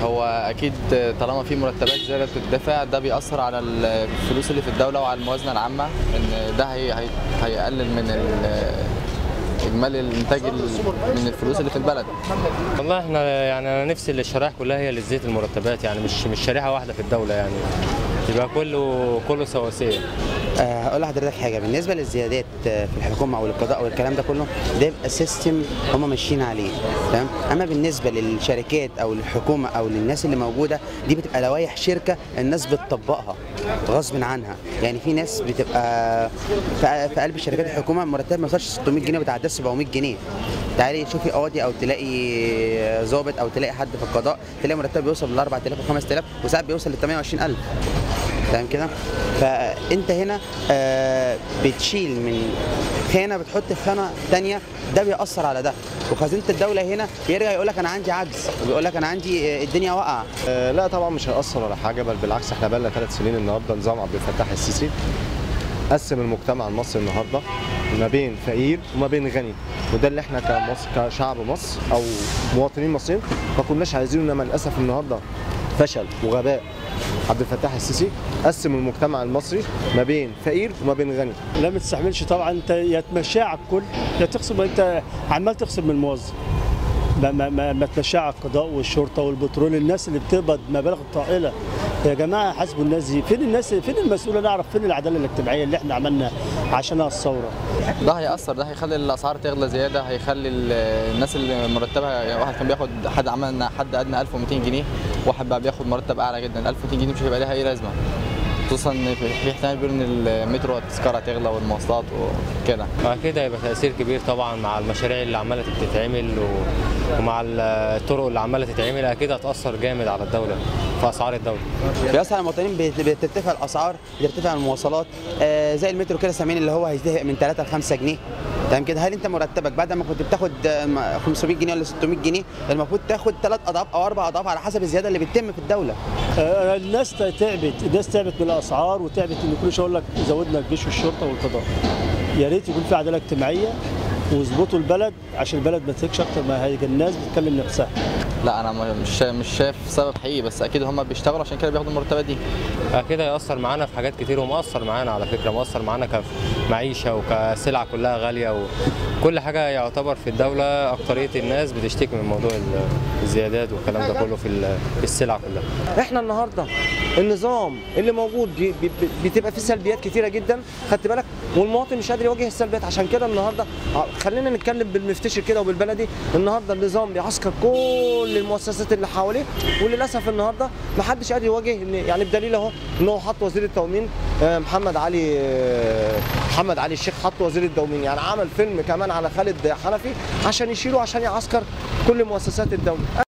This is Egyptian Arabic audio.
هو اكيد طالما في مرتبات زياده بتدفع ده بيأثر على الفلوس اللي في الدوله وعلى الموازنه العامه ان ده هي هي هيقلل من ال- اجمالي الانتاج ال- من الفلوس اللي في البلد والله احنا يعني انا نفسي الشرائح كلها هي اللي تزيد المرتبات يعني مش مش شريحه واحده في الدوله يعني يبقى كله كله سواسيه آه، هقول لحضرتك حاجه بالنسبه للزيادات آه، في الحكومه او القضاء او الكلام ده كله ده يبقى سيستم هم ماشيين عليه تمام اما بالنسبه للشركات او للحكومه او للناس اللي موجوده دي بتبقى لوائح شركه الناس بتطبقها غصب عنها يعني في ناس بتبقى في في قلب الشركات الحكومه مرتب ما يوصلش 600 جنيه وبتعدي 700 جنيه تعالي شوفي قاضي او تلاقي ضابط او تلاقي حد في القضاء تلاقي مرتب بيوصل ل 4000 و 5000 وساعات بيوصل ل 280000 فاهم كده؟ فانت هنا آه، بتشيل من خانه بتحط في خانه ثانيه ده بيأثر على ده وخزينه الدوله هنا بيرجع يقول لك انا عندي عجز وبيقول لك انا عندي آه، الدنيا واقعه آه، لا طبعا مش هيأثر ولا حاجة بل بالعكس احنا بقالنا ثلاث سنين النهارده نظام عبد الفتاح السيسي قسم المجتمع المصري النهارده ما بين فقير وما بين غني وده اللي احنا كمصر كشعب مصر او مواطنين مصريين ما كناش عايزينه انما للاسف النهارده فشل وغباء عبد الفتاح السيسي قسم المجتمع المصري ما بين فقير وما بين غني لا ما تستحملش طبعا انت يا تمشيها على الكل يا تخصم انت عمال تخصم من الموظف ما ما ما, ما تمشيها على القضاء والشرطه والبترول الناس اللي بتقبض مبالغ طائله يا جماعه حاسبوا الناس دي فين الناس فين المسؤوله نعرف فين العداله الاجتماعيه اللي احنا عملنا عشانها الثوره ده هيأثر ده هيخلي الاسعار تغلى زياده هيخلي ال- الناس اللي مرتبها يعني واحد كان بياخد حد عمل حد ادنى 1200 جنيه واحد بقى بياخد مرتب اعلى جدا 1200 جنيه مش هيبقى ليها اي لازمه خصوصا ان في في احتمال كبير ان المترو التذكره تغلى والمواصلات وكده واكيد هيبقى تاثير كبير طبعا مع المشاريع اللي عماله تتعمل و- ومع الطرق اللي عماله تتعمل اكيد هتاثر جامد على الدوله في اسعار الدوله بيأثر على المواطنين بت- بترتفع الاسعار بترتفع المواصلات آه، زي المترو كده سامعين اللي هو هيزدهق من 3 ل 5 جنيه تمام كده هل انت مرتبك بعد ما كنت بتاخد آه، 500 جنيه ولا 600 جنيه المفروض تاخد ثلاث اضعاف او اربع اضعاف على حسب الزياده اللي بتتم في الدوله آه، الناس تعبت الناس تعبت من الاسعار وتعبت ان كل شويه يقول لك زودنا الجيش والشرطه والقضاء يا ريت يكون في عداله اجتماعيه واظبطوا البلد عشان البلد ما تهلكش اكتر ما هي الناس بتكلم نفسها لا انا م- مش شا- مش شايف سبب حقيقي بس اكيد هم بيشتغلوا عشان كده بياخدوا المرتبات دي اكيد هيأثر معانا في حاجات كتير ومؤثر معانا على فكره مؤثر معانا كمعيشه وكسلع كلها غاليه وكل حاجه يعتبر في الدوله اكتريه الناس بتشتكي من موضوع ال- الزيادات والكلام ده كله في ال- في السلع كلها احنا النهارده النظام اللي موجود بي بي بي- بتبقى فيه سلبيات كتيره جدا خدت بالك والمواطن مش قادر يواجه السلبيات عشان كده النهارده ع- خلينا نتكلم بالمفتشر كده وبالبلدي النهارده النظام بيعسكر كل المؤسسات اللي حواليه وللاسف النهارده ما حدش قادر يواجه إن- يعني بدليل اهو ان هو حط وزير التومين آه، محمد علي آه، محمد علي الشيخ حط وزير التومين يعني عمل فيلم كمان على خالد حنفي عشان يشيله عشان يعسكر كل مؤسسات الدوله